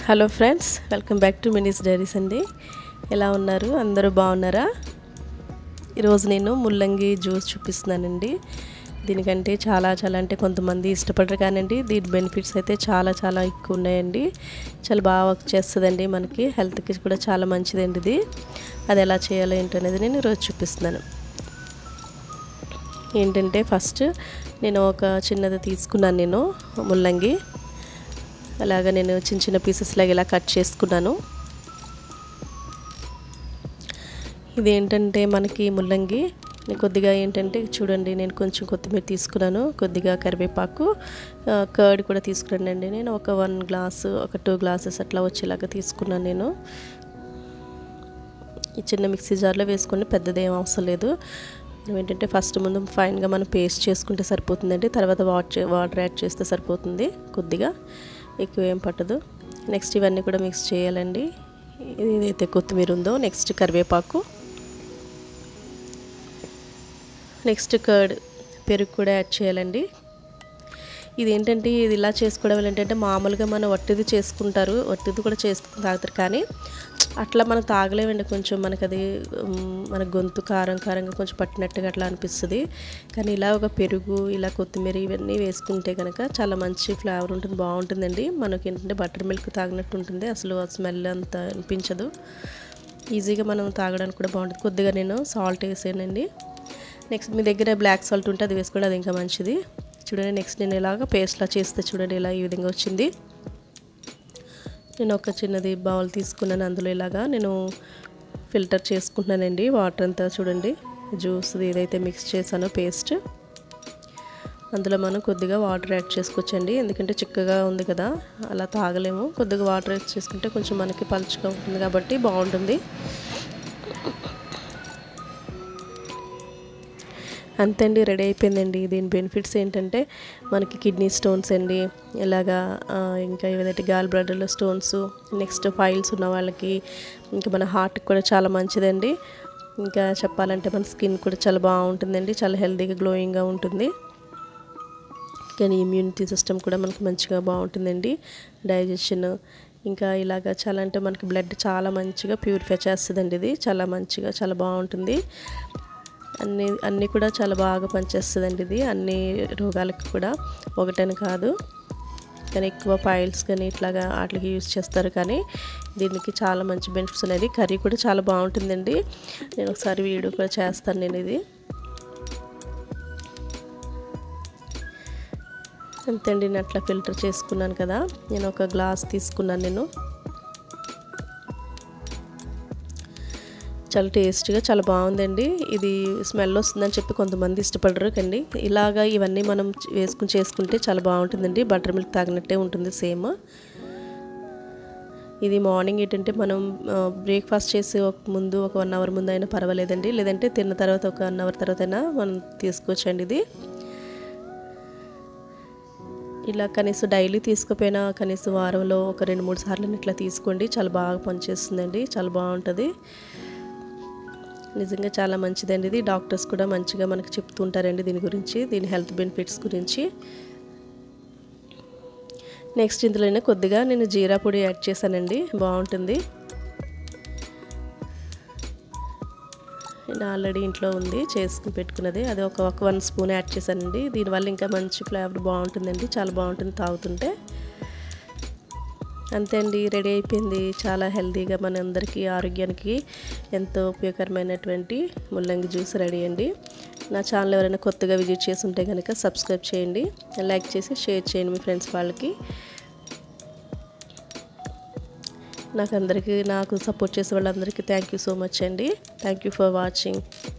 hello friends welcome back to Mini's Diaries అండి ఎలా ఉన్నారు అందరూ బాగున్నారా ఈరోజు నేను ముల్లంగి జ్యూస్ చూపిస్తున్నానండి దీనికంటే చాలా చాలా అంటే కొంతమంది ఇష్టపడరు కానండి దీని బెనిఫిట్స్ అయితే చాలా చాలా ఎక్కువ ఉన్నాయండి చాలా బాగా వర్క్ చేస్తుందండి మనకి హెల్త్కి కూడా చాలా మంచిదండి ఇది అది ఎలా చేయాలో ఏంటో అనేది నేను ఈరోజు చూపిస్తున్నాను ఏంటంటే ఫస్ట్ నేను ఒక చిన్నది తీసుకున్నాను నేను ముల్లంగి అలాగా నేను చిన్న చిన్న పీసెస్ లాగా ఇలా కట్ చేసుకున్నాను ఇదేంటంటే మనకి ముల్లంగి కొద్దిగా ఏంటంటే చూడండి నేను కొంచెం కొత్తిమీర తీసుకున్నాను కొద్దిగా కరివేపాకు కర్డ్ కూడా తీసుకున్నానండి నేను ఒక వన్ గ్లాసు ఒక టూ గ్లాసెస్ అట్లా వచ్చేలాగా తీసుకున్నాను నేను ఈ చిన్న మిక్సీ జార్లో వేసుకొని పెద్దదేం అవసరం లేదు మనం ఏంటంటే ఫస్ట్ ముందు ఫైన్గా మనం పేస్ట్ చేసుకుంటే సరిపోతుందండి తర్వాత వాటర్ వాటర్ యాడ్ చేస్తే సరిపోతుంది కొద్దిగా ఎక్కువ ఏం పట్టదు నెక్స్ట్ ఇవన్నీ కూడా మిక్స్ చేయాలండి ఏదైతే కొత్తిమీర ఉందో నెక్స్ట్ కరివేపాకు నెక్స్ట్ కర్డ్ పెరుగు కూడా యాడ్ చేయాలండి ఇది ఏంటంటే ఇది ఇలా చేసుకోవడం ఏంటంటే మామూలుగా మనం వట్టిది చేసుకుంటారు వట్టిది కూడా చేసుకుని తాగుతారు కానీ అట్లా మనం తాగలేమండి కొంచెం మనకు అది మన గొంతు కారం కారంగా కొంచెం పట్టినట్టుగా అట్లా అనిపిస్తుంది కానీ ఇలా ఒక పెరుగు ఇలా కొత్తిమీర ఇవన్నీ వేసుకుంటే కనుక చాలా మంచి ఫ్లేవర్ ఉంటుంది బాగుంటుందండి మనకి ఏంటంటే బటర్ మిల్క్ తాగినట్టు ఉంటుంది అసలు ఆ స్మెల్ అంత అనిపించదు ఈజీగా మనం తాగడానికి కూడా బాగుంటుంది కొద్దిగా నేను సాల్ట్ వేసానండి నెక్స్ట్ మీ దగ్గర బ్లాక్ సాల్ట్ ఉంటే అది వేసుకోండి అది ఇంకా మంచిది చూడండి నెక్స్ట్ నేను ఇలాగ పేస్ట్లా చేస్తే చూడండి ఇలా ఈ విధంగా వచ్చింది నేను ఒక చిన్నది బౌల్ తీసుకున్నాను అందులో ఇలాగా నేను ఫిల్టర్ చేసుకుంటున్నానండి వాటర్ అంతా చూడండి జ్యూస్ ఏదైతే మిక్స్ చేశానో పేస్ట్ అందులో మనం కొద్దిగా వాటర్ యాడ్ చేసుకోవచ్చండి ఎందుకంటే చిక్కగా ఉంది కదా అలా తాగలేము కొద్దిగా వాటర్ యాడ్ చేసుకుంటే కొంచెం మనకి పలుచగా ఉంటుంది కాబట్టి బాగుంటుంది అంతే అండి రెడీ అయిపోయిందండి దీని బెనిఫిట్స్ ఏంటంటే మనకి కిడ్నీ స్టోన్స్ అండి ఇలాగా ఇంకా ఏదైతే గాల్ బ్లడర్లో స్టోన్స్ నెక్స్ట్ ఫైల్స్ ఉన్న వాళ్ళకి ఇంకా మన హార్ట్కి కూడా చాలా మంచిదండి ఇంకా చెప్పాలంటే మన స్కిన్ కూడా చాలా బాగుంటుందండి చాలా హెల్తీగా గ్లోయింగ్గా ఉంటుంది కానీ ఇమ్యూనిటీ సిస్టమ్ కూడా మనకి మంచిగా బాగుంటుందండి డైజెషన్ ఇంకా ఇలాగా చాలా అంటే మనకి బ్లడ్ చాలా మంచిగా ప్యూరిఫై చేస్తుందండి ఇది చాలా మంచిగా చాలా బాగుంటుంది అన్నీ అన్నీ కూడా చాలా బాగా పనిచేస్తుందండి ఇది అన్ని రోగాలకు కూడా ఒకటని కాదు కానీ ఎక్కువ పాయిల్స్ కానీ ఇట్లాగా వాటికి యూజ్ చేస్తారు కానీ దీనికి చాలా మంచి బెనిఫిట్స్ ఉన్నాయి కర్రీ కూడా చాలా బాగుంటుందండి నేను ఒకసారి వీడియో కూడా చేస్తాను నేను ఇది అంతేండి నేను అట్లా ఫిల్టర్ చేసుకున్నాను కదా నేను ఒక గ్లాస్ తీసుకున్నాను నేను చాలా టేస్ట్గా చాలా బాగుందండి ఇది స్మెల్ వస్తుందని చెప్పి కొంతమంది ఇష్టపడరు కండి ఇలాగా ఇవన్నీ మనం వేసుకుని చేసుకుంటే చాలా బాగుంటుందండి బటర్ మిల్క్ తాగినట్టే ఉంటుంది సేమ్ ఇది మార్నింగ్ ఏంటంటే మనం బ్రేక్ఫాస్ట్ చేసే ఒక ముందు ఒక వన్ అవర్ ముందు అయినా పర్వాలేదండి లేదంటే తిన్న తర్వాత ఒక వన్ అవర్ తర్వాత అయినా మనం తీసుకోవచ్చండి ఇది ఇలా కనీసం డైలీ తీసుకుపోయినా కనీసం వారంలో ఒక రెండు మూడు సార్లు ఇట్లా తీసుకోండి చాలా బాగా పనిచేస్తుందండి చాలా బాగుంటుంది నిజంగా చాలా మంచిదండి ఇది డాక్టర్స్ కూడా మంచిగా మనకు చెప్తుంటారండి దీని గురించి దీని హెల్త్ బెనిఫిట్స్ గురించి నెక్స్ట్ ఇందులోనే కొద్దిగా నేను జీరా పొడి యాడ్ చేశానండి బాగుంటుంది నేను ఆల్రెడీ ఇంట్లో ఉంది చేసుకుని పెట్టుకున్నది అది ఒక ఒక వన్ స్పూన్ యాడ్ చేశానండి దీనివల్ల ఇంకా మంచి ఫ్లేవర్ బాగుంటుందండి చాలా బాగుంటుంది తాగుతుంటే అంతే అండి రెడీ అయిపోయింది చాలా హెల్తీగా మన అందరికీ ఆరోగ్యానికి ఎంతో ఉపయోగకరమైనటువంటి ముల్లంగి జ్యూస్ రెడీ అండి నా ఛానల్ ఎవరైనా కొత్తగా విజిట్ చేసి ఉంటే కనుక సబ్స్క్రైబ్ చేయండి లైక్ చేసి షేర్ చేయండి మీ ఫ్రెండ్స్ వాళ్ళకి నాకు అందరికీ నాకు సపోర్ట్ చేసే వాళ్ళందరికీ థ్యాంక్ యూ సో మచ్ అండి థ్యాంక్ యూ ఫర్ వాచింగ్